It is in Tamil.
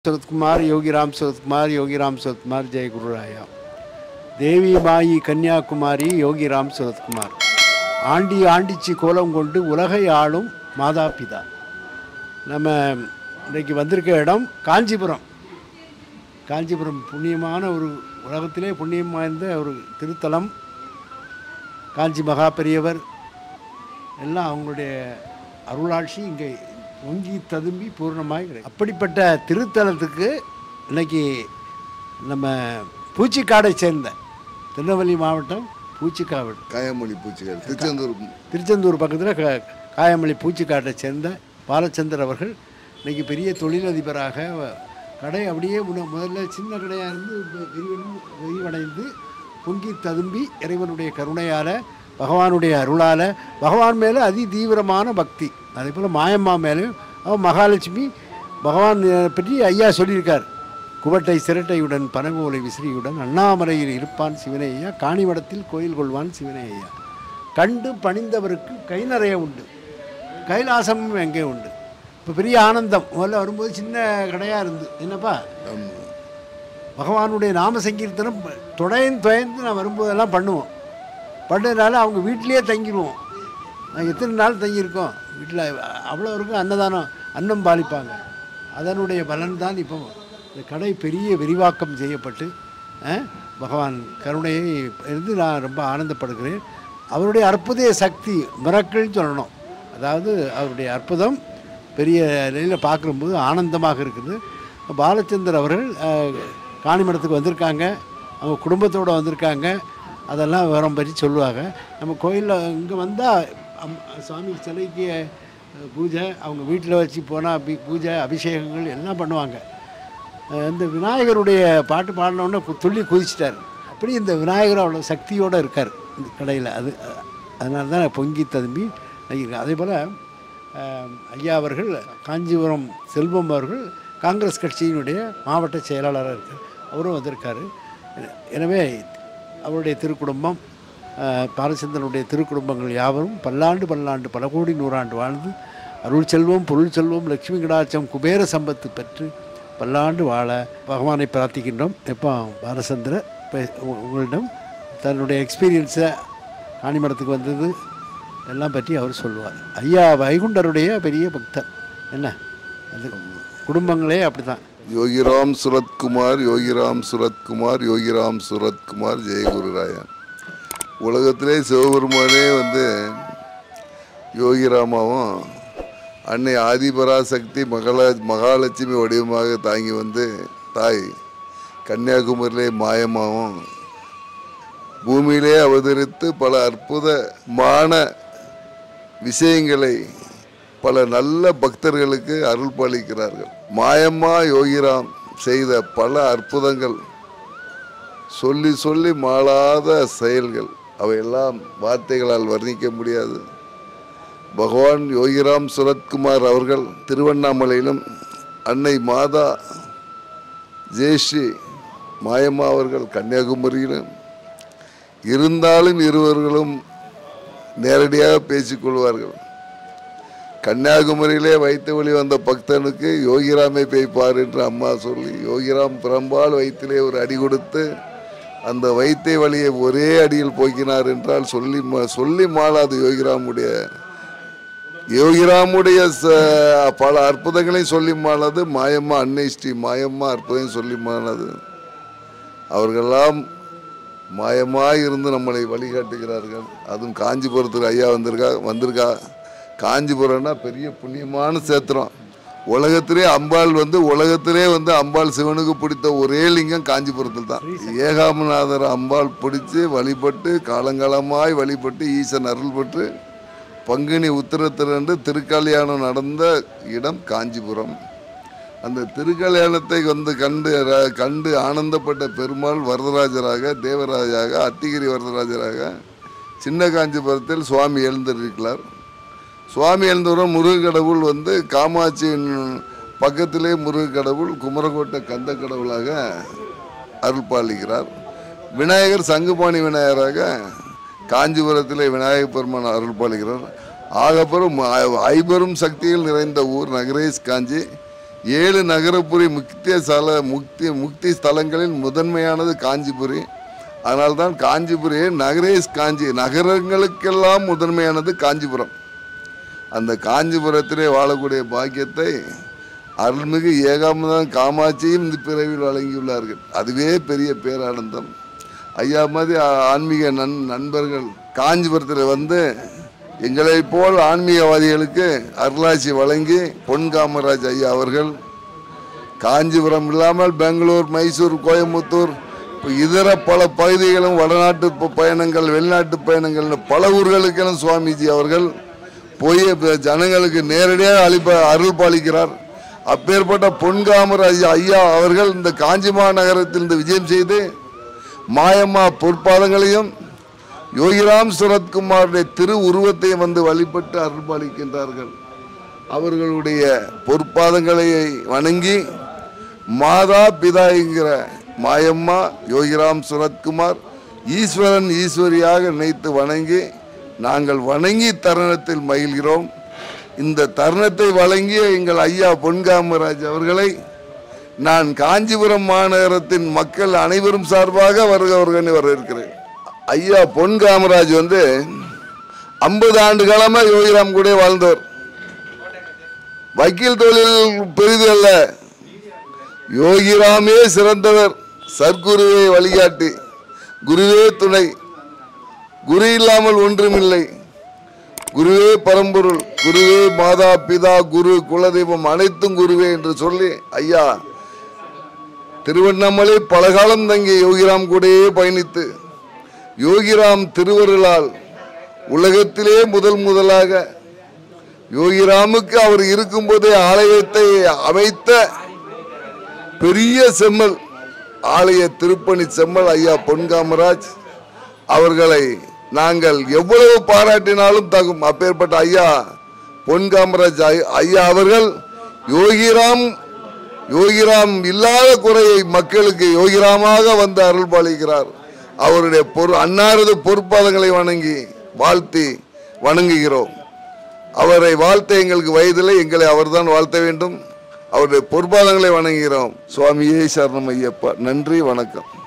சுரத்குமார் யோகி ராம் சுரத்குமார் யோகி ராம் சுரத்குமார் ஜெய குருராயா தேவி மாயி கன்னியாகுமாரி யோகி ராம் சுரத்குமார் ஆண்டி ஆண்டிச்சி கோலம் கொண்டு உலகை ஆளும் மாதா பிதா நம்ம இன்னைக்கு வந்திருக்க இடம் காஞ்சிபுரம் காஞ்சிபுரம் புண்ணியமான ஒரு உலகத்திலே புண்ணியம் வாய்ந்த ஒரு திருத்தலம் காஞ்சி மகா பெரியவர் எல்லாம் அவங்களுடைய அருளாட்சி இங்கே ஒங்கி ததும்பி பூர்ணமாய் கிடைக்கும் அப்படிப்பட்ட திருத்தலத்துக்கு இன்னைக்கு நம்ம பூச்சிக்காடை சேர்ந்த திருநெல்வேலி மாவட்டம் பூச்சிக்காடு காயமொழி பூச்சிகள் திருச்செந்தூர் திருச்செந்தூர் பக்கத்தில் க காயமல்லி பூச்சிக்காட்டை சேர்ந்த பாலச்சந்தர் அவர்கள் இன்னைக்கு பெரிய தொழிலதிபராக வ- கடை அப்படியே முன்ன முதல்ல சின்ன கடையாக இருந்து இப்ப விரிவடைந்து விரிவடைந்து பொங்கி ததும்பி இறைவனுடைய கருணையால் பகவானுடைய அருளால் பகவான் மேலே அதி தீவிரமான பக்தி அதே போல் மாயம்மா மேலேயும் அவன் மகாலட்சுமி பகவான் அஹ், பற்றி ஐயா சொல்லியிருக்கார் குவட்டை சிரட்டையுடன் பனங்கோலை விசிறியுடன் அண்ணாமலையில் இருப்பான் சிவனை ஐயா காணிவடத்தில் கோயில் கொள்வான் சிவனை ஐயா கண்டு பணிந்தவருக்கு கை நிறைய உண்டு கைலாசமும் எங்கே உண்டு இப்போ பெரிய ஆனந்தம் முதல்ல வரும்போது சின்ன கடையாக இருந்து என்னப்பா ஆமா. பகவானுடைய நாம சங்கீர்த்தனம் தொடையன் துயந்து நான் வரும்போதெல்லாம் பண்ணுவோம் பண்ணதுனால அவங்க வீட்டிலேயே தங்கிடுவோம் நாங்கள் எத்தனை நாள் தங்கியிருக்கோம் வீட்டில் அவ்வளோ இருக்கும் அன்னதானம் அன்னம் பாலிப்பாங்க அதனுடைய பலன் தான் இப்போ இந்த கடை பெரிய விரிவாக்கம் செய்யப்பட்டு அஹ், பகவான் கருணையை இருந்து நான் ரொம்ப ஆனந்தப்படுகிறேன் அவருடைய அற்புத சக்தி மிரக்கல்னு சொல்லணும் அதாவது அவருடைய அற்புதம் பெரிய நிலையில் பார்க்கும்போது ஆனந்தமாக இருக்குது பாலச்சந்தர் அவர்கள் அஹ், காணிமடத்துக்கு வந்திருக்காங்க அவங்க குடும்பத்தோடு வந்திருக்காங்க அதெல்லாம் விவரம் பற்றி சொல்லுவாங்க நம்ம கோயிலில் இங்கே வந்தால் அம் சுவாமி சிலைக்கு அஹ், பூஜை அவங்க வீட்டில் வச்சு போனால் பூஜை அபிஷேகங்கள் எல்லாம் பண்ணுவாங்க அஹ், இந்த விநாயகருடைய பாட்டு பாடினோடனே துள்ளி குதிச்சிட்டார் அப்படி இந்த விநாயகர் அவ்வளோ சக்தியோடு இருக்கார் இந்த கடையில் அது அஹ், அதனால தான் பொங்கி ததும்பி நடிக்கிறேன் அதே போல் ஐயா அவர்கள் காஞ்சிபுரம் செல்வம் அவர்கள் காங்கிரஸ் கட்சியினுடைய மாவட்ட செயலாளராக இருக்கார் அவரும் வந்திருக்காரு என- எனவே அவருடைய திருக்குடும்பம் அஹ், பாலச்சந்திரனுடைய திருக்குடும்பங்கள் யாவரும் பல்லாண்டு பல்லாண்டு பல கோடி நூறாண்டு வாழ்ந்து அருள் செல்வம் பொருள் செல்வம் லட்சுமி கடாட்சம் குபேர சம்பத்து பெற்று பல்லாண்டு வாழ பகவானை பிரார்த்திக்கின்றோம் எப்போ பாலச்சந்திர இப்போ உங்களிடம் தன்னுடைய எக்ஸ்பீரியன்ஸை காணிமடத்துக்கு வந்தது எல்லாம் பற்றி அவர் சொல்லுவார் ஐயா வைகுண்டருடைய பெரிய பக்தர் என்ன அது குடும்பங்களே அப்படி தான் யோகிராம் சுரத்குமார் யோகிராம் சுரத்குமார் யோகிராம் சுரத்குமார் ஜெயகுருராயன் உலகத்திலே சிவபெருமானே வந்து யோகிராமாவும் அன்னை ஆதிபராசக்தி மகள மகாலட்சுமி வடிவமாக தாங்கி வந்து தாய் கன்னியாகுமரியிலே மாயமாவும் பூமியிலே அவதரித்து பல அற்புதமான விஷயங்களை பல நல்ல பக்தர்களுக்கு அருள் பாலிக்கிறார்கள் மாயம்மா யோகிராம் செய்த பல அற்புதங்கள் சொல்லி சொல்லி மாளாத செயல்கள் அவையெல்லாம் வார்த்தைகளால் வர்ணிக்க முடியாது பகவான் யோகிராம் சுரத்குமார் அவர்கள் திருவண்ணாமலையிலும் அன்னை மாதா ஜெயஸ்ரீ மாயம்மா அவர்கள் கன்னியாகுமரியிலும் இருந்தாலும் இருவர்களும் நேரடியாக பேசிக்கொள்வார்கள் கன்னியாகுமரியிலே வைத்து வழி வந்த பக்தனுக்கு யோகிராமை பேய்ப்பார் என்று அம்மா சொல்லி யோகிராம் பிரம்பால் வயிற்றிலே ஒரு அடி கொடுத்து அந்த வைத்தை வழியை ஒரே அடியில் போக்கினார் என்றால் சொல்லி ம- சொல்லி மாளாது யோகிராமுடைய யோகிராமுடைய ச- பல அற்புதங்களையும் சொல்லி மாளாது மாயம்மா அன்னை ஸ்ரீ மாயம்மா அற்புதம் சொல்லி மாளாது அவர்களெல்லாம் மாயமாய் இருந்து நம்மளை வழிகாட்டுகிறார்கள் அதுவும் காஞ்சிபுரத்துக்கு ஐயா வந்திருக்கா வந்திருக்கா காஞ்சிபுரம்னா பெரிய புண்ணியமான சேத்திரம் உலகத்திலே அம்பாள் வந்து உலகத்திலே வந்து அம்பாள் சிவனுக்கு பிடித்த ஒரே லிங்கம் காஞ்சிபுரத்தில் தான் ஏகாமநாதர் அம்பாள் பிடிச்சு வழிபட்டு காலங்காலமாய் வழிபட்டு ஈசன் அருள் பெற்று பங்குனி உத்திரத்திரண்டு திருக்கல்யாணம் நடந்த இடம் காஞ்சிபுரம் அந்த திருக்கல்யாணத்தை வந்து கண்டு ர- கண்டு ஆனந்தப்பட்ட பெருமாள் வரதராஜராக தேவராஜாக அத்திகிரி வரதராஜராக சின்ன காஞ்சிபுரத்தில் சுவாமி எழுந்திருக்கிறார் சுவாமி எழுந்தவரும் முருக கடவுள் வந்து காமாட்சியின் பக்கத்திலே முருக கடவுள் குமரகோட்டை கந்த கடவுளாக அருள் பாலிக்கிறார் விநாயகர் சங்குபாணி விநாயகராக காஞ்சிபுரத்திலே விநாயகர் பெருமான் அருள் பாலிக்கிறார் ஆகப்பெரும் ஐ- ஐம்பெரும் சக்திகள் நிறைந்த ஊர் நகரேஷ் காஞ்சி ஏழு நகரப்புரி முக்கிய ஸ்தல முக்தி முக்தி ஸ்தலங்களில் முதன்மையானது காஞ்சிபுரி அதனால்தான் காஞ்சிபுரி நகரேஸ் காஞ்சி நகரங்களுக்கெல்லாம் முதன்மையானது காஞ்சிபுரம் அந்த காஞ்சிபுரத்திலே வாழக்கூடிய பாக்கியத்தை அருள்மிகு ஏகாம்பரம் காமாட்சியும் இந்த பிறவியில் வழங்கியுள்ளார்கள் அதுவே பெரிய பேரானந்தம் ஐயா மாதிரி ஆ- ஆன்மீக நண் நண்பர்கள் காஞ்சிபுரத்தில் வந்து எங்களைப் போல் ஆன்மீகவாதிகளுக்கு அருளாட்சி வழங்கி பொன் காமராஜ் ஐயா அவர்கள் காஞ்சிபுரம் இல்லாமல் பெங்களூர் மைசூர் கோயம்புத்தூர் இப்ப இதர பல பகுதிகளும் வடநாட்டு ப- பயணங்கள் வெளிநாட்டு பயணங்கள்னு பல ஊர்களுக்கெல்லாம் சுவாமிஜி அவர்கள் போய் இப்ப ஜனங்களுக்கு நேரடியாக அளிப்ப அருள் பாலிக்கிறார் அப்பேற்பட்ட பொன் காமராஜ் ஐயா அவர்கள் இந்த காஞ்சி மாநகரத்தில் இந்த விஜயம் செய்து மாயம்மா பொற்பாதங்களையும் யோகிராம் சுரத்குமாருடைய திரு உருவத்தையும் வந்து வழிபட்டு அருள் பாலிக்கின்றார்கள் அவர்களுடைய பொற்பாதங்களை வணங்கி மாதா பிதா என்கிற மாயம்மா யோகிராம் சுரத்குமார் ஈஸ்வரன் ஈஸ்வரியாக நினைத்து வணங்கி நாங்கள் வணங்கி தருணத்தில் மகிழ்கிறோம் இந்த தருணத்தை வழங்கிய எங்கள் ஐயா பொன்காமராஜ் அவர்களை நான் காஞ்சிபுரம் மாநகரத்தின் மக்கள் அனைவரும் சார்பாக வருக வருகன்னு வரவேற்கிறேன் ஐயா பொன் காமராஜ் வந்து ஐம்பது ஆண்டு காலமா யோகிராம் கூட வாழ்ந்தவர் வக்கீல் தொழில் பெரிது அல்ல யோகிராமே சிறந்தவர் சர்க்குருவே வழிகாட்டி குருவே துணை குரு இல்லாமல் ஒன்றுமில்லை குருவே பரம்பொருள் குருவே மாதா பிதா குரு குலதெய்வம் அனைத்தும் குருவே என்று சொல்லி ஐயா திருவண்ணாமலை பலகாலம் தங்கி யோகிராம் கூடயே பயணித்து யோகிராம் திருவருளால் உலகத்திலே முதல் முதலாக யோகிராமுக்கு அவர் இருக்கும்போதே ஆலயத்தை அமைத்த பெரிய செம்மல் ஆலய திருப்பணி செம்மல் ஐயா பொன்காமராஜ் அவர்களை நாங்கள் எவ்வளவு பாராட்டினாலும் தகும் அப்பேற்பட்ட ஐயா பொன்காமராஜ் ஐ- ஐயா அவர்கள் யோகிராம் யோகிராம் இல்லாத குறையை மக்களுக்கு யோகிராமாக வந்து அருள் பாலிக்கிறார் அவருடைய பொறு அன்னாரது பொறுப்பாளர்களை வணங்கி வாழ்த்தி வணங்குகிறோம் அவரை வாழ்த்த எங்களுக்கு வயதில்லை எங்களை அவர்தான் வாழ்த்த வேண்டும் அவருடைய பொறுப்பாளர்களை வணங்குகிறோம் சுவாமியே சரணம் ஐயப்பா நன்றி வணக்கம்